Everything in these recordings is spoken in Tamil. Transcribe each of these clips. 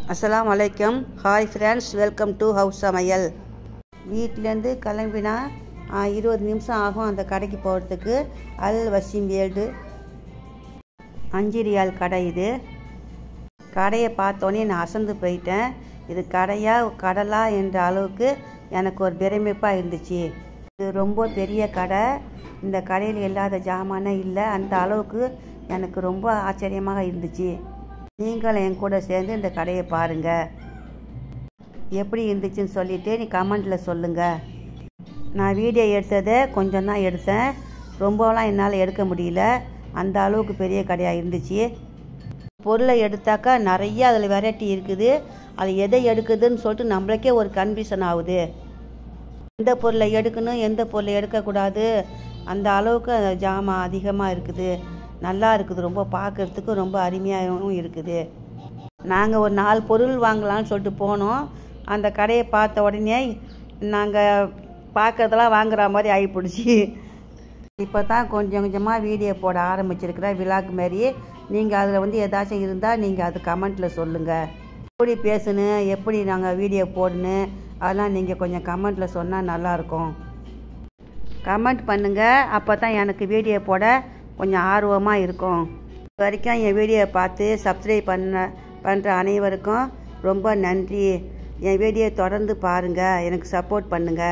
அஸ்ஸலாமு அலைக்கும் hi friends welcome to house சமையல் வீட்டிலேருந்து கிளம்பினா ஆ, இருபது நிமிஷம் ஆகும் அந்த கடைக்கு போகிறதுக்கு அல் வசீம் வேல்டு அஞ்சு ரியால் கடை இது கடையை பார்த்தோன்னே நான் அசந்து போயிட்டேன் இது கடையா கடலா என்ற அளவுக்கு எனக்கு ஒரு பிரமிப்பாக இருந்துச்சு இது ரொம்ப பெரிய கடை இந்த கடையில் இல்லாத ஜாமானே இல்லை அந்த அளவுக்கு எனக்கு ரொம்ப ஆச்சரியமாக இருந்துச்சு நீங்களும் என் கூட சேர்ந்து இந்த கடையை பாருங்கள் எப்படி இருந்துச்சுன்னு சொல்லிட்டு நீ கமெண்டில் சொல்லுங்கள் நான் வீடியோ எடுத்ததை கொஞ்சம் தான் எடுத்தேன் ரொம்பலாம் என்னால் எடுக்க முடியல அந்த அளவுக்கு பெரிய கடையாக இருந்துச்சு பொருளை எடுத்தாக்கா நிறைய அதில் வெரைட்டி இருக்குது அது எதை எடுக்குதுன்னு சொல்லிட்டு நம்மளுக்கே ஒரு கன்ஃபியூஷன் ஆகுது எந்த பொருளை எடுக்கணும் எந்த பொருளை எடுக்கக்கூடாது அந்த அளவுக்கு அந்த ஜாமான் அதிகமாக இருக்குது நல்லா இருக்குது ரொம்ப பார்க்குறதுக்கு ரொம்ப அருமையாகவும் இருக்குது நாங்கள் ஒரு நாலு பொருள் வாங்கலாம்னு சொல்லிட்டு போனோம் அந்த கடையை பார்த்த உடனே நாங்கள் பார்க்கறதெல்லாம் வாங்குற மாதிரி ஆகிப்பிடிச்சி இப்போ தான் கொஞ்சம் கொஞ்சமாக வீடியோ போட ஆரம்பிச்சிருக்கிறேன் விழாக்கு மாரி நீங்கள் அதில் வந்து ஏதாச்சும் இருந்தால் நீங்கள் அது கமெண்ட்டில் சொல்லுங்கள் எப்படி பேசணும் எப்படி நாங்கள் வீடியோ போடணும் அதெல்லாம் நீங்கள் கொஞ்சம் கமெண்ட்டில் சொன்னால் நல்லாயிருக்கும் கமெண்ட் பண்ணுங்கள் அப்போ தான் எனக்கு வீடியோ போட கொஞ்சம் ஆர்வமாக இருக்கும் இது வரைக்கும் என் வீடியோ பார்த்து சப்ஸ்கிரைப் பண்ண பண்ணுற அனைவருக்கும் ரொம்ப நன்றி என் வீடியோ தொடர்ந்து பாருங்கள் எனக்கு சப்போர்ட் பண்ணுங்கள்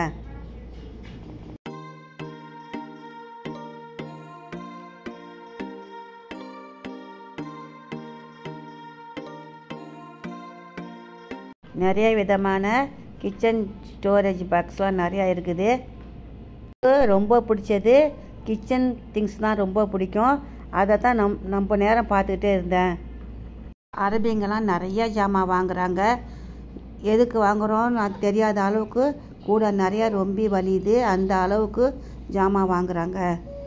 நிறைய விதமான கிச்சன் ஸ்டோரேஜ் பாக்ஸ்லாம் நிறையா இருக்குது எனக்கு ரொம்ப பிடிச்சது கிச்சன் திங்ஸ் தான் ரொம்ப பிடிக்கும் அதை தான் நம் ரொம்ப நேரம் பார்த்துக்கிட்டே இருந்தேன் அரபிங்கெல்லாம் நிறைய ஜாமான் வாங்குறாங்க எதுக்கு வாங்குகிறோன்னு அது தெரியாத அளவுக்கு கூட நிறையா ரொம்ப வலியுது அந்த அளவுக்கு ஜாமான் வாங்குறாங்க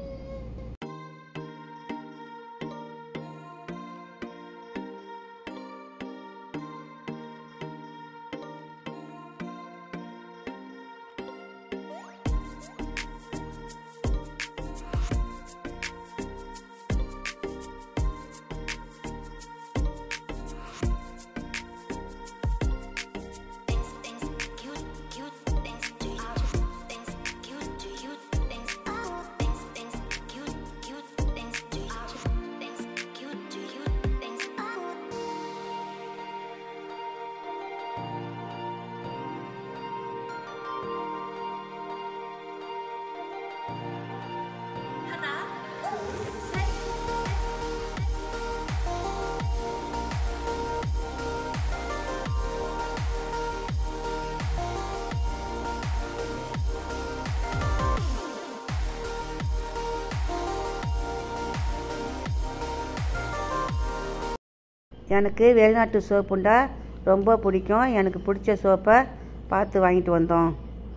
எனக்கு வெளிநாட்டு சோப்புண்டா ரொம்ப பிடிக்கும் எனக்கு பிடிச்ச சோப்பை பார்த்து வாங்கிட்டு வந்தோம்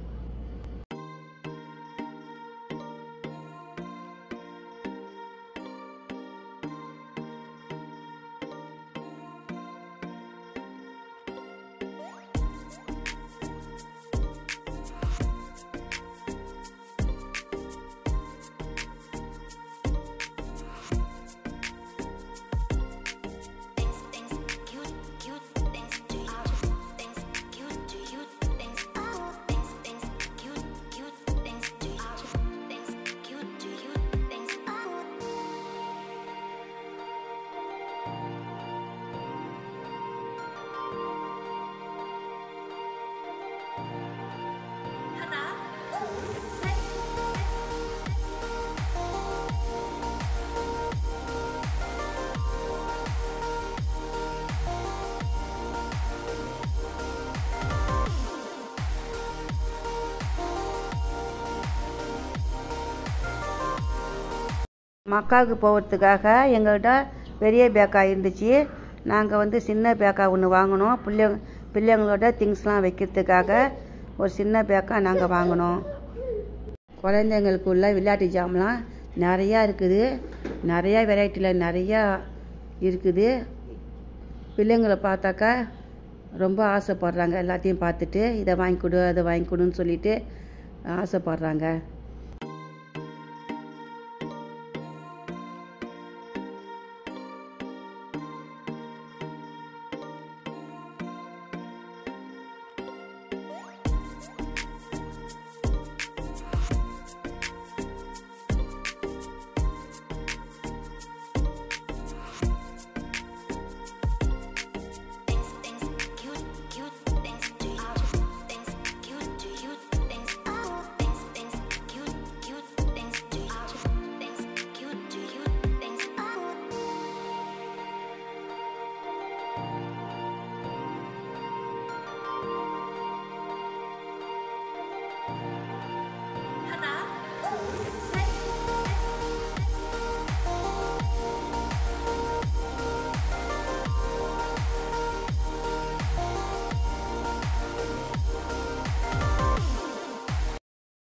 மக்காவுக்கு போகிறதுக்காக எங்கள்கிட்ட பெரிய பேக்காக இருந்துச்சு நாங்கள் வந்து சின்ன பேக்கா ஒன்று வாங்கினோம் பிள்ளை பிள்ளைங்களோட திங்ஸ்லாம் வைக்கிறதுக்காக ஒரு சின்ன பேக்கா நாங்கள் வாங்கினோம் குழந்தைங்களுக்குள்ள விளையாட்டு ஜாமெலாம் நிறையா இருக்குது நிறையா வெரைட்டியில் நிறையா இருக்குது பிள்ளைங்களை பார்த்தாக்கா ரொம்ப ஆசைப்படுறாங்க எல்லாத்தையும் பார்த்துட்டு இதை வாங்கி கொடு அதை வாங்கி கொடுன்னு சொல்லிட்டு ஆசைப்படுறாங்க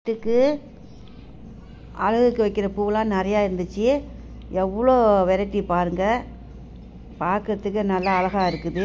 வீட்டுக்கு அழகுக்கு வைக்கிற பூவெலாம் நிறையா இருந்துச்சு எவ்வளோ வெரைட்டி பாருங்கள் பார்க்குறதுக்கு நல்லா அழகாக இருக்குது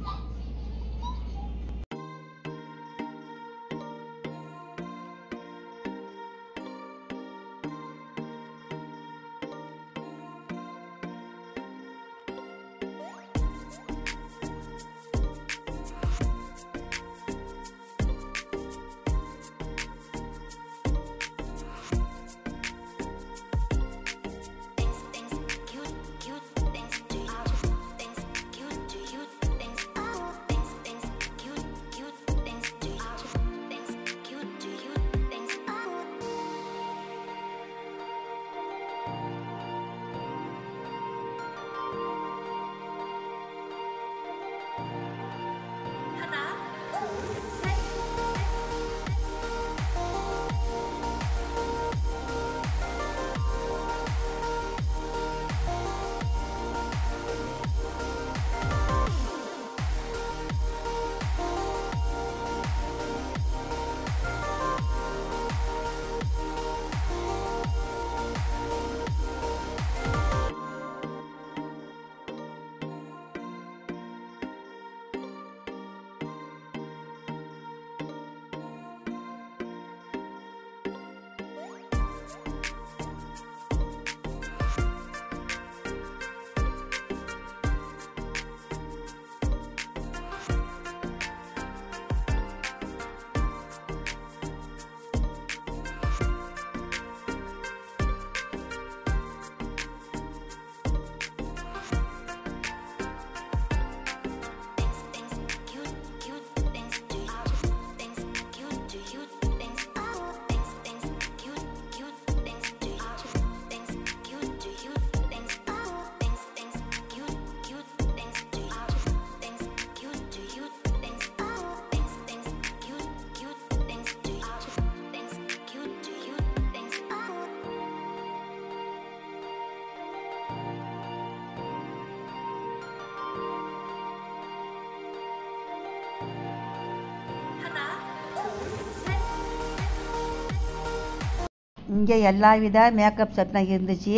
இங்கே எல்லா வித மேக்கப் செட்லாம் இருந்துச்சு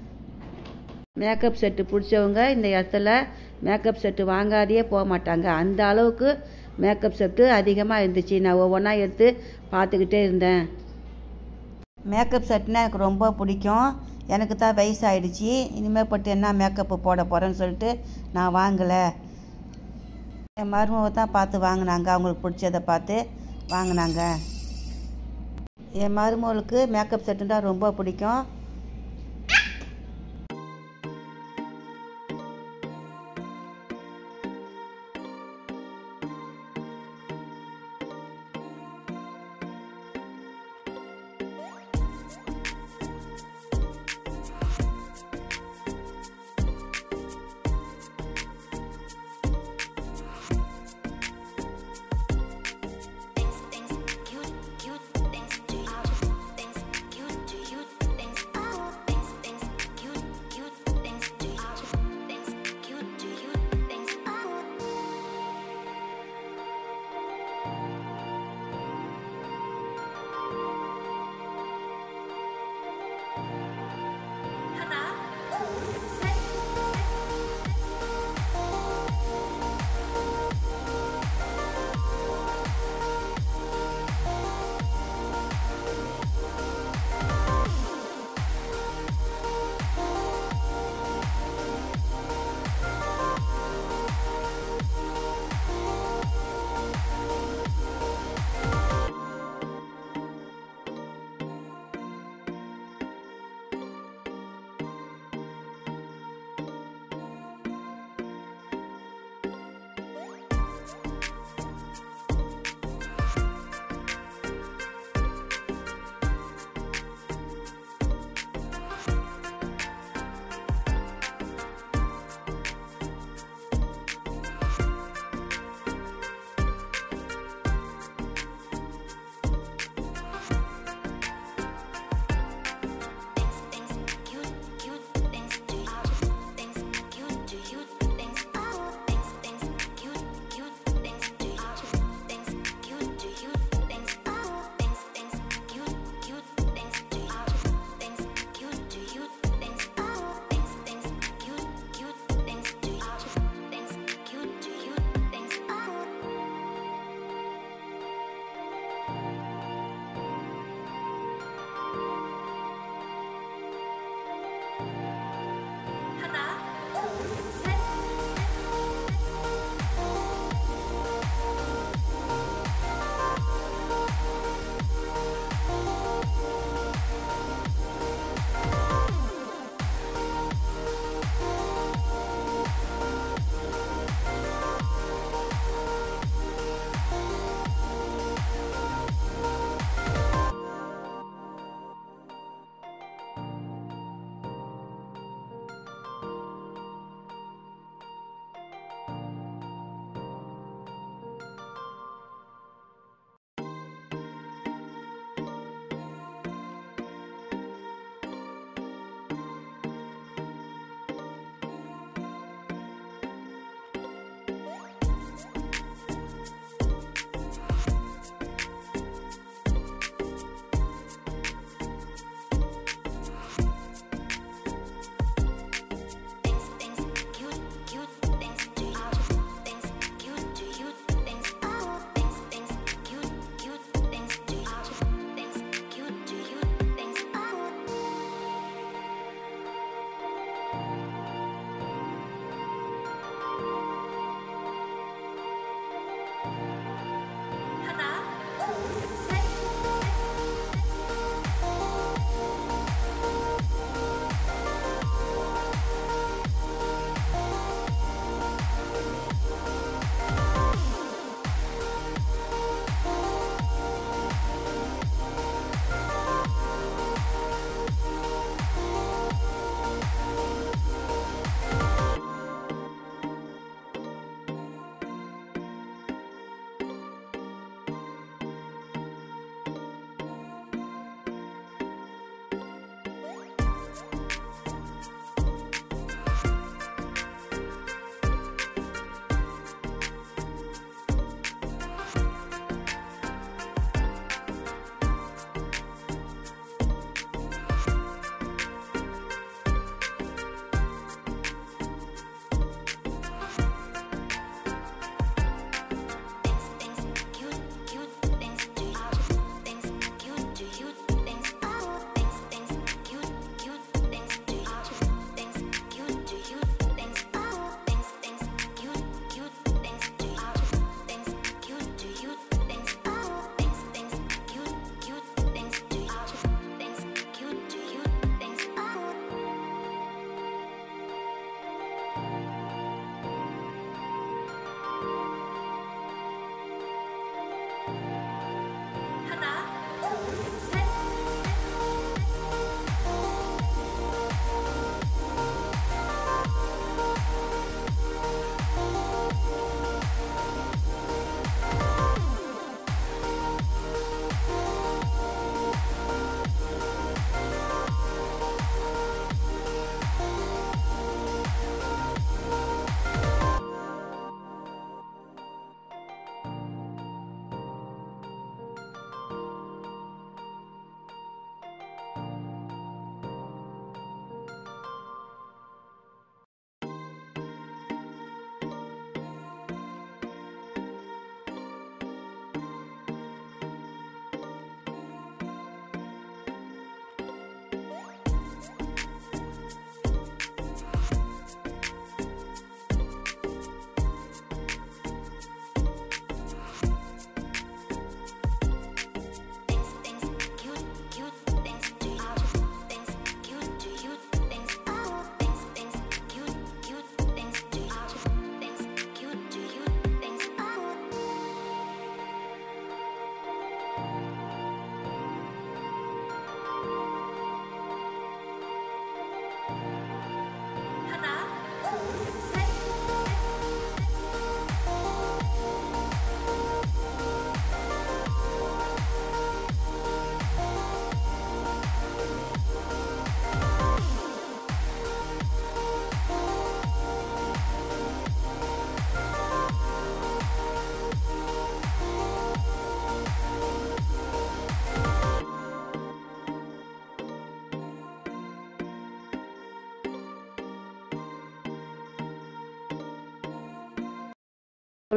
மேக்கப் செட்டு பிடிச்சவங்க இந்த இடத்துல மேக்கப் செட்டு வாங்காதையே போக மாட்டாங்க அந்த அளவுக்கு மேக்கப் செட்டு அதிகமாக இருந்துச்சு நான் ஒவ்வொன்றா எடுத்து பார்த்துக்கிட்டே இருந்தேன் மேக்கப் செட்னா எனக்கு ரொம்ப பிடிக்கும் எனக்கு தான் வயசாயிடுச்சு இனிமேல் பட்டு என்ன மேக்கப்பு போட போகிறேன்னு சொல்லிட்டு நான் வாங்கலை என் மருமவை தான் பார்த்து வாங்கினாங்க அவங்களுக்கு பிடிச்சதை பார்த்து வாங்கினாங்க என் மருமகளுக்கு மேக்கப் செட்டுன்னா ரொம்ப பிடிக்கும்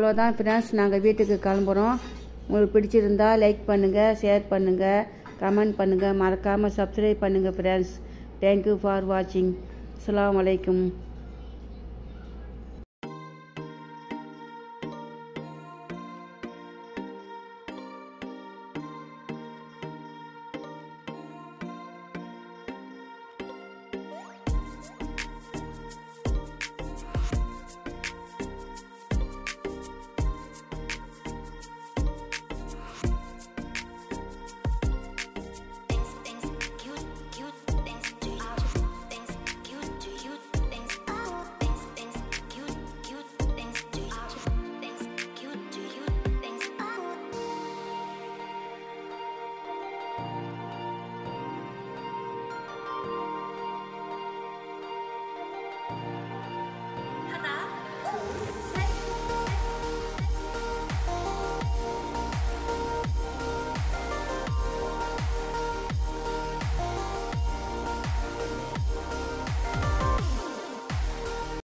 அவ்வளோதான் ஃப்ரெண்ட்ஸ் நாங்கள் வீட்டுக்கு கிளம்புறோம் உங்களுக்கு பிடிச்சிருந்தா லைக் பண்ணுங்கள் ஷேர் பண்ணுங்கள் கமெண்ட் பண்ணுங்கள் மறக்காமல் சப்ஸ்கிரைப் பண்ணுங்கள் ஃப்ரெண்ட்ஸ் தேங்க்யூ ஃபார் வாட்சிங் அஸ்ஸலாமு அலைக்கும்